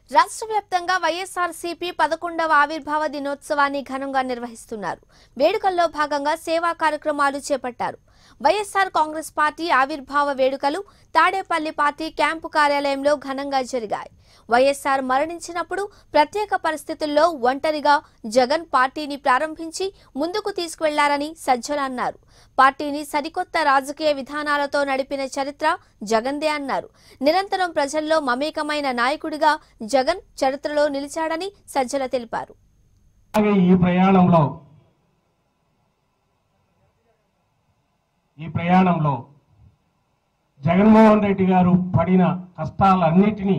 రాష్ట్ర వ్యాప్తంగా వైఎస్ఆర్సీపీ పదకొండవ ఆవిర్భావ దినోత్సవాన్ని ఘనంగా నిర్వహిస్తున్నారు వేడుకల్లో భాగంగా సేవా కార్యక్రమాలు చేపట్టారు వైఎస్ఆర్ కాంగ్రెస్ పార్టీ ఆవిర్భావ వేడుకలు తాడేపల్లి పార్టీ క్యాంపు కార్యాలయంలో ఘనంగా జరిగాయి వైఎస్ఆర్ మరణించినప్పుడు ప్రత్యేక పరిస్థితుల్లో ఒంటరిగా జగన్ పార్టీని ప్రారంభించి ముందుకు తీసుకువెళ్లారని సజ్జల అన్నారు పార్టీని సరికొత్త రాజకీయ విధానాలతో నడిపిన చరిత్ర జగన్దే అన్నారు నిరంతరం ప్రజల్లో మమేకమైన నాయకుడిగా జగన్ చరిత్రలో నిలిచాడని సజ్జల తెలిపారు అలాగే ఈ ప్రయాణంలో ఈ ప్రయాణంలో జగన్మోహన్ రెడ్డి గారు పడిన కష్టాలన్నిటినీ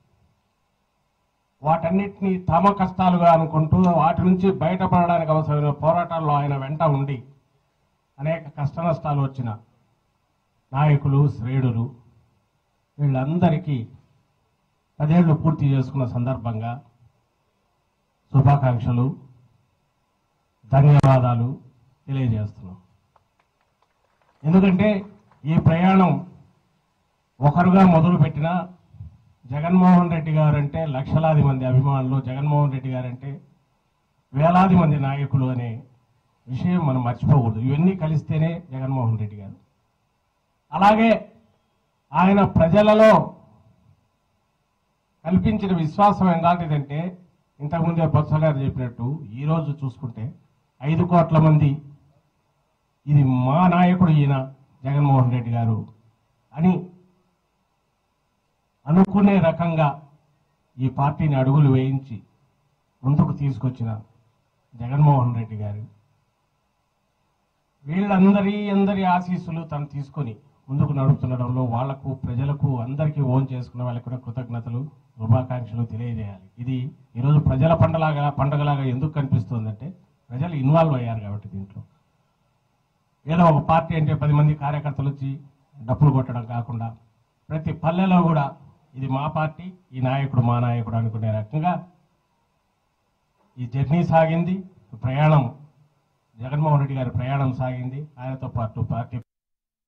వాటన్నిటినీ తమ కష్టాలుగా అనుకుంటూ వాటి నుంచి బయటపడడానికి అవసరమైన పోరాటాల్లో ఆయన వెంట ఉండి అనేక కష్ట నష్టాలు వచ్చిన నాయకులు శ్రేణులు వీళ్ళందరికీ పదేళ్లు పూర్తి చేసుకున్న సందర్భంగా శుభాకాంక్షలు ధన్యవాదాలు తెలియజేస్తున్నాం ఎందుకంటే ఈ ప్రయాణం ఒకరుగా మొదలుపెట్టిన జగన్మోహన్ రెడ్డి గారంటే లక్షలాది మంది అభిమానులు జగన్మోహన్ రెడ్డి గారంటే వేలాది మంది నాయకులు అనే విషయం మనం మర్చిపోకూడదు ఇవన్నీ కలిస్తేనే జగన్మోహన్ రెడ్డి గారు అలాగే ఆయన ప్రజలలో కల్పించిన విశ్వాసం ఎలాంటిదంటే ఇంతకుముందే బొత్స గారు చెప్పినట్టు ఈ రోజు చూసుకుంటే ఐదు కోట్ల మంది ఇది మా నాయకుడు ఈయన జగన్మోహన్ రెడ్డి గారు అని అనుకునే రకంగా ఈ పార్టీని అడుగులు వేయించి ముందుకు తీసుకొచ్చిన జగన్మోహన్ రెడ్డి గారు వీళ్ళందరి అందరి ఆశీస్సులు తను తీసుకొని ముందుకు నడుపుతుండడంలో వాళ్లకు ప్రజలకు అందరికీ ఓన్ చేసుకున్న వాళ్ళకి కూడా కృతజ్ఞతలు శుభాకాంక్షలు తెలియజేయాలి ఇది ఈరోజు ప్రజల పండలాగా పండగలాగా ఎందుకు కనిపిస్తుందంటే ప్రజలు ఇన్వాల్వ్ అయ్యారు కాబట్టి దీంట్లో ఏదో ఒక పార్టీ అంటే పది మంది కార్యకర్తలు వచ్చి డప్పులు కొట్టడం కాకుండా ప్రతి పల్లెలో కూడా ఇది మా పార్టీ ఈ నాయకుడు మా నాయకుడు అనుకునే రకంగా ఈ జర్నీ సాగింది ప్రయాణం జగన్మోహన్ రెడ్డి గారి ప్రయాణం సాగింది ఆయనతో పాటు పార్టీ